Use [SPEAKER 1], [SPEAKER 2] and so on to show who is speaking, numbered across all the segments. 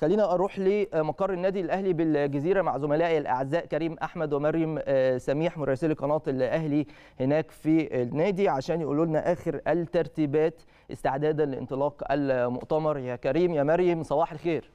[SPEAKER 1] خلينا اروح لمقر النادي الاهلي بالجزيره مع زملائي الاعزاء كريم احمد ومريم سميح مراسلي قناه الاهلي هناك في النادي عشان يقولوا لنا اخر الترتيبات استعدادا لانطلاق المؤتمر يا كريم يا مريم صباح الخير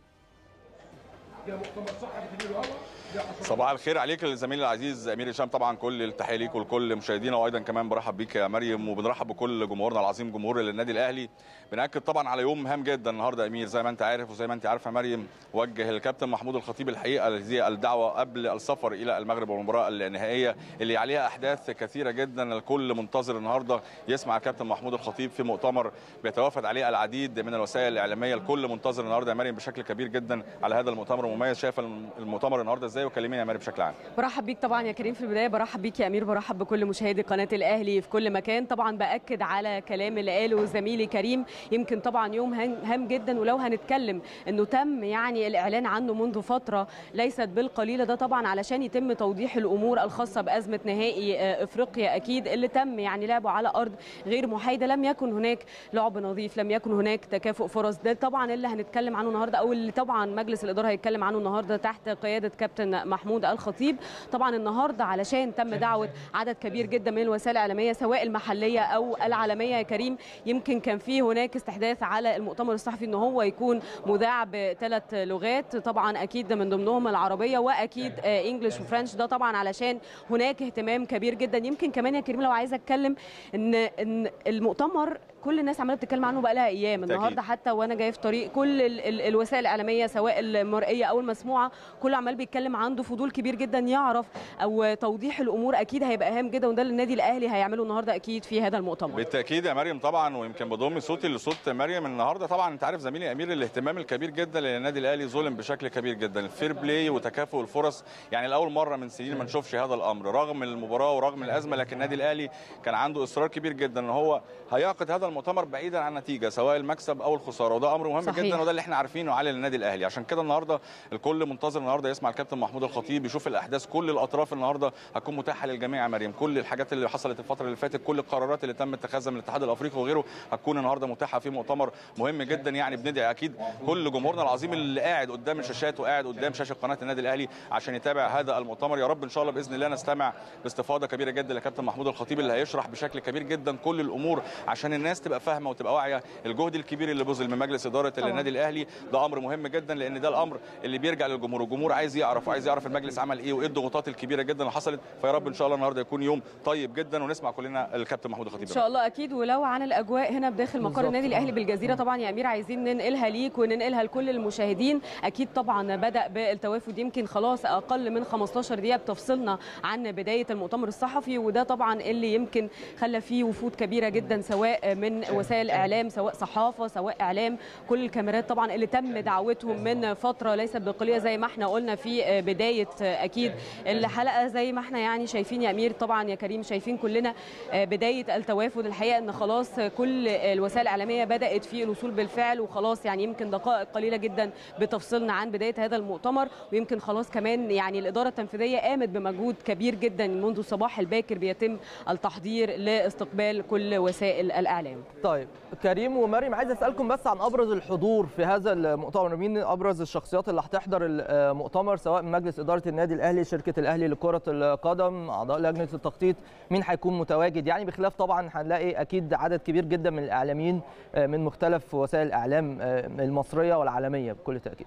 [SPEAKER 2] صباح الخير عليك الزميل العزيز امير هشام طبعا كل التحيه ليك ولكل مشاهدينا وايضا كمان برحب بيك يا مريم وبنرحب بكل جمهورنا العظيم جمهور النادي الاهلي بناكد طبعا على يوم هام جدا النهارده امير زي ما انت عارف وزي ما انت عارفه مريم وجه الكابتن محمود الخطيب الحقيقه هذه الدعوه قبل السفر الى المغرب والمباراه النهائيه اللي عليها احداث كثيره جدا الكل منتظر النهارده يسمع الكابتن محمود الخطيب في مؤتمر بيتوافد عليه العديد من الوسائل الاعلاميه الكل منتظر النهارده يا مريم بشكل كبير جدا على هذا المؤتمر المميز شايف المؤتمر النهارده ازاي وكلمينا يا مريم بشكل عام
[SPEAKER 3] برحب بيك طبعا يا كريم في البدايه برحب بيك يا امير برحب بكل مشاهدي قناه الاهلي في كل مكان طبعا باكد على كلام اللي قاله زميلي كريم يمكن طبعا يوم هام جدا ولو هنتكلم انه تم يعني الاعلان عنه منذ فتره ليست بالقليله ده طبعا علشان يتم توضيح الامور الخاصه بازمه نهائي افريقيا اكيد اللي تم يعني لعبه على ارض غير محايده لم يكن هناك لعب نظيف لم يكن هناك تكافؤ فرص ده طبعا اللي هنتكلم عنه النهارده او اللي طبعا مجلس الاداره هيتكلم عنه النهارده تحت قياده كابتن محمود الخطيب طبعا النهارده علشان تم دعوه عدد كبير جدا من الوسائل الاعلاميه سواء المحليه او العالميه يا كريم يمكن كان في هناك استحداث على المؤتمر الصحفي ان هو يكون مذاع بثلاث لغات طبعا اكيد من ضمنهم العربيه واكيد انجلش وفرنش ده طبعا علشان هناك اهتمام كبير جدا يمكن كمان يا كريم لو عايزه اتكلم ان ان المؤتمر كل الناس عماله بتتكلم عنه بقى لها ايام النهارده حتى وانا جاي في طريق كل ال ال الوسائل الاعلاميه سواء المرئيه او المسموعه كله عمال بيتكلم عنده فضول كبير جدا يعرف او توضيح الامور اكيد هيبقى هام جدا وده اللي النادي الاهلي هيعمله النهارده اكيد في هذا المؤتمر
[SPEAKER 2] بالتاكيد يا مريم طبعا ويمكن بضم صوتي لصوت مريم النهارده طبعا انت عارف زميلي امير الاهتمام الكبير جدا لان النادي الاهلي ظلم بشكل كبير جدا الفير بلاي وتكافؤ الفرص يعني لاول مره من سنين ما نشوفش هذا الامر رغم المباراه ورغم الازمه لكن النادي الاهلي كان عنده اصرار كبير جدا ان هو هيعقد هذا المؤتمر بعيدا عن النتيجه سواء المكسب او الخساره وده امر مهم صحيح. جدا وده اللي احنا عارفينه على النادي الاهلي عشان كده النهارده الكل منتظر النهارده يسمع الكابتن محمود الخطيب يشوف الاحداث كل الاطراف النهارده هتكون متاحه للجميع يا مريم كل الحاجات اللي حصلت الفتره اللي فاتت كل القرارات اللي تم اتخاذها من الاتحاد الافريقي وغيره هتكون النهارده متاحه في مؤتمر مهم جدا يعني بندعي اكيد كل جمهورنا العظيم اللي قاعد قدام الشاشات وقاعد قدام شاشه قناه النادي الاهلي عشان يتابع هذا المؤتمر يا رب ان شاء الله باذن الله نستمع باستفاضه كبيره جدا لكابتن محمود الخطيب اللي هيشرح بشكل كبير جدا كل الامور عشان الناس تبقى فاهمه وتبقى واعيه الجهد الكبير اللي بذل من مجلس اداره طبعا. النادي الاهلي ده امر مهم جدا لان ده الامر اللي بيرجع للجمهور الجمهور عايز يعرف وعايز يعرف المجلس عمل ايه وايه الضغوطات الكبيره جدا اللي حصلت فيا رب ان شاء الله النهارده يكون يوم طيب جدا ونسمع كلنا الكابتن محمود الخطيب
[SPEAKER 3] ان شاء الله اكيد ولو عن الاجواء هنا بداخل مقر النادي الاهلي بالجزيره طبعا يا امير عايزين ننقلها ليك وننقلها لكل المشاهدين اكيد طبعا بدا بالتوافد يمكن خلاص اقل من 15 دقيقه بتفصلنا عن بدايه المؤتمر الصحفي وده طبعا اللي يمكن خلى فيه وفود كبيره جدا سواء من وسائل اعلام سواء صحافه سواء اعلام كل الكاميرات طبعا اللي تم دعوتهم من فتره ليست بالقليله زي ما احنا قلنا في بدايه اكيد الحلقه زي ما احنا يعني شايفين يا امير طبعا يا كريم شايفين كلنا بدايه التوافد الحقيقه ان خلاص كل الوسائل الاعلاميه بدات في الوصول بالفعل وخلاص يعني يمكن دقائق قليله جدا بتفصلنا عن بدايه هذا المؤتمر ويمكن خلاص كمان يعني الاداره التنفيذيه قامت بمجهود كبير جدا منذ الصباح الباكر بيتم التحضير لاستقبال كل وسائل الاعلام.
[SPEAKER 1] طيب كريم ومريم عايز اسالكم بس عن ابرز الحضور في هذا المؤتمر مين ابرز الشخصيات اللي هتحضر المؤتمر سواء من مجلس اداره النادي الاهلي شركه الاهلي لكره القدم اعضاء لجنه التخطيط مين هيكون متواجد يعني بخلاف طبعا هنلاقي اكيد عدد كبير جدا من الاعلاميين من مختلف وسائل الاعلام المصريه والعالميه بكل تاكيد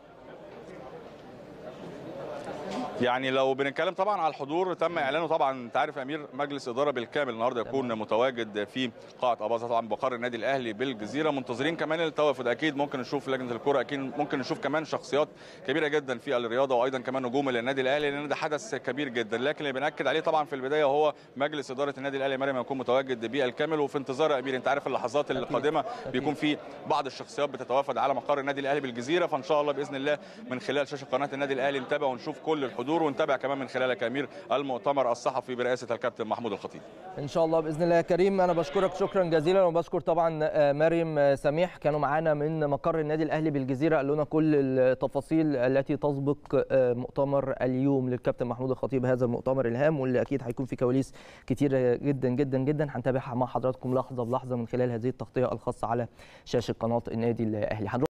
[SPEAKER 2] يعني لو بنتكلم طبعا على الحضور تم اعلانه طبعا انت عارف امير مجلس اداره بالكامل النهارده يكون متواجد في قاعه اباظه طبعا بقر النادي الاهلي بالجزيره منتظرين كمان التوافد اكيد ممكن نشوف لجنه الكره اكيد ممكن نشوف كمان شخصيات كبيره جدا في الرياضه وايضا كمان نجوم للنادي الاهلي لان ده حدث كبير جدا لكن اللي بناكد عليه طبعا في البدايه هو مجلس اداره النادي الاهلي مريم يكون متواجد بالكامل وفي انتظار يا امير انت عارف اللحظات القادمه بيكون في بعض الشخصيات بتتوافد على مقر النادي الاهلي بالجزيره فان شاء الله باذن الله من خلال شاشه قناه النادي الاهلي نتابع ونشوف كل الحضور ونتابع كمان من خلالك يا امير المؤتمر الصحفي برئاسه الكابتن محمود الخطيب.
[SPEAKER 1] ان شاء الله باذن الله يا كريم انا بشكرك شكرا جزيلا وبشكر طبعا مريم سميح كانوا معانا من مقر النادي الاهلي بالجزيره قالوا لنا كل التفاصيل التي تسبق مؤتمر اليوم للكابتن محمود الخطيب هذا المؤتمر الهام واللي اكيد هيكون فيه كواليس كتيره جدا جدا جدا هنتابعها مع حضراتكم لحظه بلحظه من خلال هذه التغطيه الخاصه على شاشه قناه النادي الاهلي